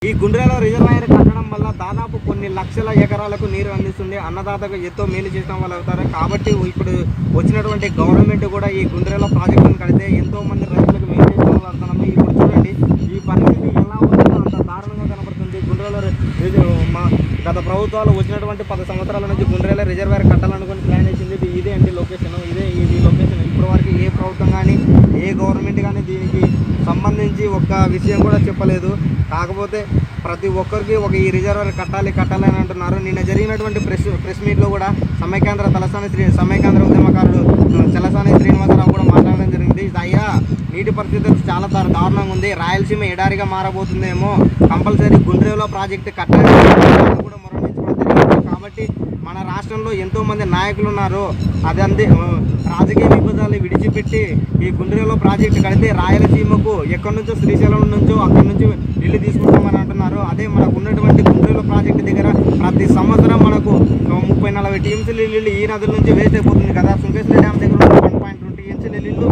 ఈ గుండ్రేలో రిజర్వాయర్ కట్టడం వల్ల దాదాపు కొన్ని లక్షల ఎకరాలకు నీరు అందిస్తుంది అన్నదాతకు ఎంతో మేలు చేసిన వాళ్ళు అవుతారు కాబట్టి ఇప్పుడు వచ్చినటువంటి గవర్నమెంట్ కూడా ఈ గుండ్రేలో ప్రాజెక్టును కడితే ఎంతో మంది రైతులకు మేలు చేసిన వాళ్ళు అవుతున్నాము ఇప్పుడు చూడండి ఈ పరిస్థితి ఎలా ఉందో అంత దారుణంగా కనబడుతుంది గుండ్రేలో రి- రిజ- మా గత ప్రభుత్వాలు వచ్చినటువంటి పది సంవత్సరాల నుంచి గుండ్రేలో రిజర్వాయర్ కట్టాలనుకుని ప్లాన్ వేసింది ఇది ఇదే అండి లొకేషన్ ఇదే ఇది లొకేషన్ ఇప్పటి వరకు ఏ ప్రభుత్వం కానీ ఏ గవర్నమెంట్ కానీ దీనికి సంబంధించి ఒక్క విషయం కూడా చెప్పలేదు కాకపోతే ప్రతి ఒక్కరికి ఒక ఈ రిజర్వర్ కట్టాలి కట్టాలి అని అంటున్నారు నిన్న జరిగినటువంటి ప్రెస్ ప్రెస్ మీట్లో కూడా సమైకేంద్ర తలసాని శ్రీ సమైకేంద్ర ఉద్యమకారుడు చలసాని శ్రీనివాసరావు కూడా మాట్లాడడం జరిగింది ఇది అయ్యా నీటి పరిస్థితి చాలా దారు- దారుణంగా ఉంది రాయలసీమ ఎడారిగా మారబోతుందేమో కంపల్సరీ గుండ్రేలో ప్రాజెక్టు కట్టాలి అని కూడా మొరవించుకోవడం జరిగింది కాబట్టి మన రాష్ట్రంలో ఎంతో మంది నాయకులు ఉన్నారు అదంతే ఆ, రాజకీయ విభేదాలు విడిచిపెట్టి ఈ గుండ్రేలో ప్రాజెక్టు కడితే రాయలసీమకు ఎక్కడి నుంచో శ్రీశైలం నుంచో అక్కడి నుంచి నీళ్లు తీసుకుంటామని అంటున్నారు అదే మనకు ఉన్నటువంటి గుండ్రేలో ప్రాజెక్టు దగ్గర ప్రతి సంవత్సరం మనకు ఆ, ముప్పై నలభై టీఎంసీ నీళ్ళు ఈ నదుల నుంచి వేస్ట్ అయిపోతుంది కదా సుంకేశ్వర డ్యామ్ దగ్గర వన్ పాయింట్ టూ టీఎంసీ నీళ్ళు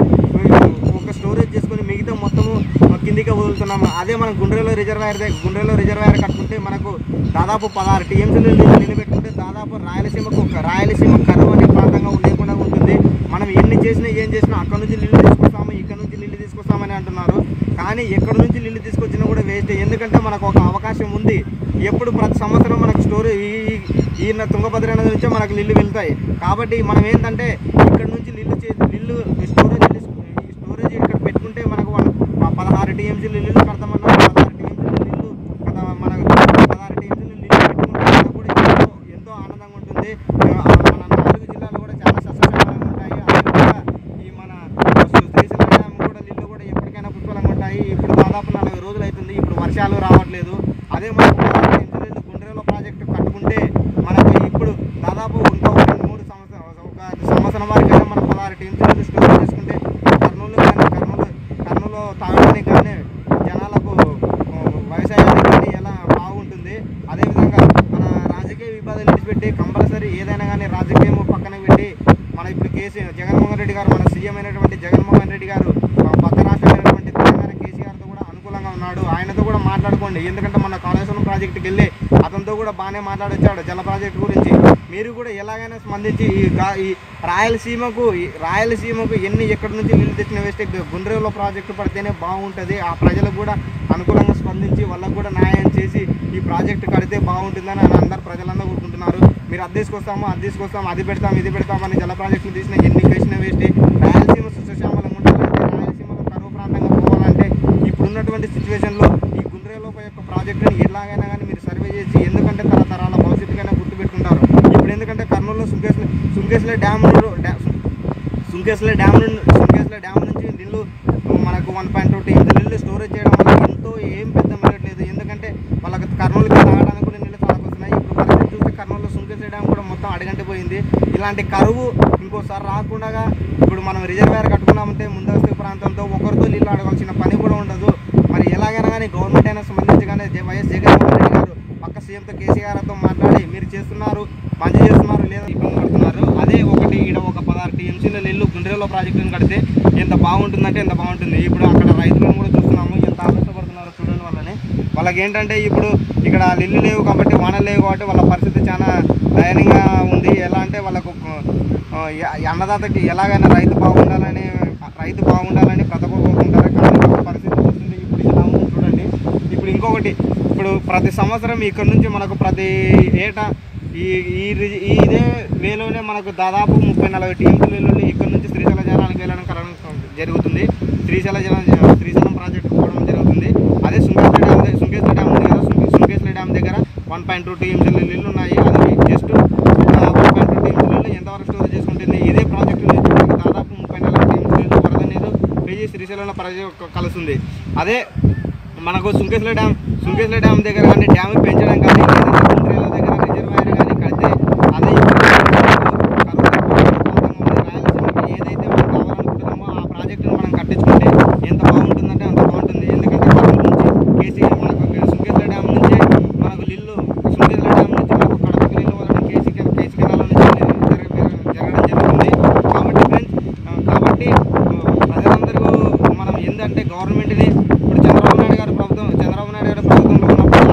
ఒక స్టోరేజ్ చేసుకొని మిగతా మొత్తము కిందికి వదులుతున్నాము అదే మనం గుండ్రేలో రిజర్వాయర్ దగ్గర గుండ్రేలో రిజర్వాయర్ కట్టుకుంటే మనకు దాదాపు పదహారు టీఎంసీ నీళ్ళు నిలబెట్టుకుంటే దాదాపు రాయలసీమకు ఒక రాయలసీమ కరువు అనే ప్రాంతంగా లేకుండా ఉంటుంది మనం ఎన్ని చేసినా ఏం చేసినా అక్కడ నుంచి నీళ్ళు తీసుకొస్తాము ఇక్కడ నుంచి నీళ్ళు తీసుకొస్తామని అంటున్నారు కానీ ఎక్కడి నుంచి నీళ్ళు తీసుకొచ్చినా కూడా వేస్ట్ ఎందుకంటే మనకు ఒక అవకాశం ఉంది ఎప్పుడు ప్రతి సంవత్సరం మనకు స్టోరీ ఈ ఈ- ఈ న- తుంగభద్ర నది నుంచే మనకు నీళ్ళు వెళ్తాయి కాబట్టి మనం ఏంటంటే ఇక్కడ నుంచి నీళ్ళు చే నీళ్ళు స్టోరేజ్ ఈ స్టోరేజ్ ఇక్కడ పెట్టుకుంటే మనకు వన్- ఆ పదహారు టీఎంసీ నీళ్ళు కడతామన్నారు పదహారు టీఎంసీ నీళ్ళు కదా మనకు పదహారు టీఎంసీ నీళ్ళు పెట్టుకుంటే మనకు కూడా ఎంతో ఎంతో ఆనందంగా ఉంటుంది ఆ, మన నాలుగు జిల్లాలు కూడా చాలా సస్యశ్యామలంగా ఉంటాయి అదేవిధంగా ఈ మన శ్రీశైలం డ్యామ్ కూడా నీళ్ళు కూడా ఎప్పటికైనా పుష్కలంగా ఉంటాయి ఇప్పుడు దాదాపు నలభై రోజులు అవుతుంది ఇప్పుడు వర్షాలు రావట్లేదు అదే మనకు పదహారు టీఎంసీ నీళ్ళు గుండ్రేలో ప్రాజెక్టు కట్టుకుంటే మనకు ఇప్పుడు దాదాపు ఇంకా ఒక రెండు మూడు సంవత్సరం ఒక సంవత్సరం వరకైనా మనం పదహారు టీమ్స్ నుంచి స్టోర్ చేసుకుంటే కర్నూలు కానీ కర్నూలు కర్నూలు తాగడానికి కానీ జనాలకు ఆ, వ్యవసాయానికి కానీ ఎలా బాగుంటుంది అదేవిధంగా మన రాజకీయ వివాదాలు విడిచిపెట్టి కంపల్సరీ ఏదైనా కానీ రాజకీయం పక్కన పెట్టి మన ఇప్పుడు కేసీ జగన్మోహన్ రెడ్డి గారు మన సీఎం అయినటువంటి జగన్మోహన్ రెడ్డి గారు ఆ, పక్క రాష్ట్రమైనటువంటి తెలంగాణ కేసీఆర్తో కూడా అనుకూలంగా ఉన్నాడు ఆయనతో కూడా మాట్లాడుకోండి ఎందుకంటే మన కాళేశ్వరం ప్రాజెక్టుకి వెళ్ళి అతనితో కూడా బాగానే మాట్లాడొచ్చాడు జల ప్రాజెక్టు గురించి మీరు కూడా ఎలాగైనా స్పందించి ఈ గా- ఈ రాయలసీమకు ఈ రాయలసీమకు ఎన్ని ఎక్కడి నుంచి నీళ్ళు తెచ్చిన వేస్ట్ గుండ్రేలో ప్రాజెక్టు పడితేనే బాగుంటుంది ఆ ప్రజలకు కూడా అనుకూలంగా స్పందించి వాళ్ళకు కూడా న్యాయం చేసి ఈ ప్రాజెక్టు కడితే బాగుంటుందని అని అందరు ప్రజలందరూ కోరుకుంటున్నారు మీరు అది తీసుకొస్తాము అది తీసుకొస్తాము అది పెడతాం ఇది పెడతామని జల ప్రాజెక్టులు తీసిన ఎన్ని వేసిన వేస్ట్ రాయలసీమ సుశశామలంగా ఉండాలంటే రాయలసీమలో కరువు ప్రాంతంగా పోవాలంటే ఇప్పుడున్నటువంటి సిచ్యువేషన్లో ఈ గుండ్రేలోప యొక్క ప్రాజెక్టుని ఎలాగైనా కానీ మీరు సర్వే చేసి ఎందుకంటే తరతరాల భవిష్యత్తుకైనా గుర్తుపెట్టుకుంటారు ఇప్పుడు ఎందుకంటే కర్నూలులో సుంకేశ్ల సుంకేశ్ల డ్యామ్ నుండి- డ్యా- సుంకేశ్ల డ్యామ్ నుండి సుంకేశ్ల డ్యామ్ నుంచి నీళ్ళు మనకు వన్ పాయింట్ టూ టీఎంసీ నీళ్ళు స్టోరేజ్ చేయడం వల్ల ఎంతో ఏం పెద్ద మిగట్లేదు ఎందుకంటే వాళ్ళకి కర్నూలుకి తాగడానికి కూడా నీళ్ళు చాలా వస్తున్నాయి ఇప్పుడు పరిస్థితి చూస్తే కర్నూలులో సుంకేశ్ల డ్యామ్ కూడా మొత్తం అడగంటిపోయింది ఇలాంటి కరువు ఇంకోసారి రాకుండా ఇప్పుడు మనం రిజర్వేర్ కట్టుకున్నామంటే ముందస్తు ప్రాంతంతో ఒకరితో నీళ్ళు అడగాల్సిన పని కూడా ఉండదు మరి ఎలాగైనా కానీ గవర్నమెంట్ అయినా సంబంధించి కానీ జ- వైఎస్ జగన్మోహన్ రెడ్డి గారు పక్క సీఎంతో కేసీఆర్తో మాట్లాడి మీరు చేస్తున్నారు మంచి చేస్తున్నారు లేదా ఇబ్బంది పడుతున్నారు అదే ఒకటి ఈడ ఒక పదహారు టీఎంసీల నీళ్ళు గుండ్రేలో ప్రాజెక్టుని కడితే ఎంత బాగుంటుందంటే ఎంత బాగుంటుంది ఇప్పుడు అక్కడ రైతులను కూడా చూస్తున్నాము ఎంత ఆలోచపడుతున్నారో చూడడం వల్లనే వాళ్ళకి ఏంటంటే ఇప్పుడు ఇక్కడ నీళ్ళు లేవు కాబట్టి వానలు లేవు కాబట్టి వాళ్ళ పరిస్థితి చాలా దయనీయంగా ఉంది ఎలా అంటే వాళ్ళకు ఆ, య- ఈ అన్నదాతకి ఎలాగైనా రైతు బాగుండాలని రైతు బాగుండాలని ప్రతి ఒక్కరు కోరుకుంటారు కానీ వాళ్ళ పరిస్థితి చూస్తుంది ఇప్పుడు ఇలా ఉంది చూడండి ఇప్పుడు ఇంకొకటి ఇప్పుడు ప్రతి సంవత్సరం ఇక్కడ నుంచి మనకు ప్రతి ఏటా ఈ ఈ రి- ఈ ఇదే వేలోనే మనకు దాదాపు ముప్పై నలభై టీఎంసీల వెళ్ళి ఇక్కడ నుంచి శ్రీశైల జలానికి వెళ్ళడం కలగడం జరుగుతుంది శ్రీశైల జల శ్రీశైలం ప్రాజెక్టు పోవడం జరుగుతుంది అదే సుంకేశ్వర డ్యామ్ దగ్గర సుంకేశ్వర డ్యామ్ ఉంది కదా సుంకే- సుంకేశ్వర డ్యామ్ దగ్గర వన్ పాయింట్ టూ టీఎంసీల నీళ్ళు ఉన్నాయి అది జస్ట్ వన్ పాయింట్ టూ టీఎంసీల నీళ్ళు ఎంతవరకు స్టోరేజ్ చేసుకుంటుంది ఇదే ప్రాజెక్టు నుంచి మనకు దాదాపు ముప్పై నలభై టీఎంసీల నీళ్ళు వరద నీరు పేజీ శ్రీశైలంలో ప్రజ కలుస్తుంది అదే మనకు సుంకేశ్వర డ్యామ్ సుంకేశ్వర డ్యామ్ దగ్గర కానీ డ్యామ్ పెంచడం కానీ లేదంటే గుండ్రేల దగ్గర రిజర్వాయర్ కానీ కడితే అదే ఇప్పుడు కరువు ప్రాంతంగా ఉంది. రాయలసీమకి ఏదైతే మనం కావాలనుకుంటున్నామో ఆ ప్రాజెక్టును మనం కట్టించుకుంటే ఎంత బాగుంటుందంటే అంత బాగుంటుంది ఎందుకంటే కర్నూలు నుంచి కేసీ మనకు సుంకేశ్వర డ్యామ్ నుంచే మనకు నీళ్ళు సుంకేశ్వర డ్యామ్ నుంచి మనకు కడపకి నీళ్ళు వదలడం కేసీ కేసీ కెనాల నుంచి జరగ- జరగడం జరుగుతుంది కాబట్టి ఫ్రెండ్స్ కాబట్టి ఆ, ప్రజలందరూ మనం ఏంటంటే గవర్నమెంట్ని ఇప్పుడు చంద్రబాబు నాయుడు గారు ప్రభుత్వం చంద్రబాబు నాయుడు గారు ప్రభుత్వంలో ఉన్నప్పుడు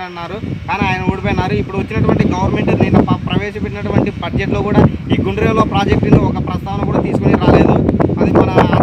చేస్తానన్నారు కానీ ఆయన ఓడిపోయినారు ఇప్పుడు వచ్చినటువంటి గవర్నమెంట్ నిన్న ప- ప్రవేశపెట్టినటువంటి బడ్జెట్లో కూడా ఈ గుండ్రేలో ప్రాజెక్టును ఒక ప్రస్తావన కూడా తీసుకొని రాలేదు అది మన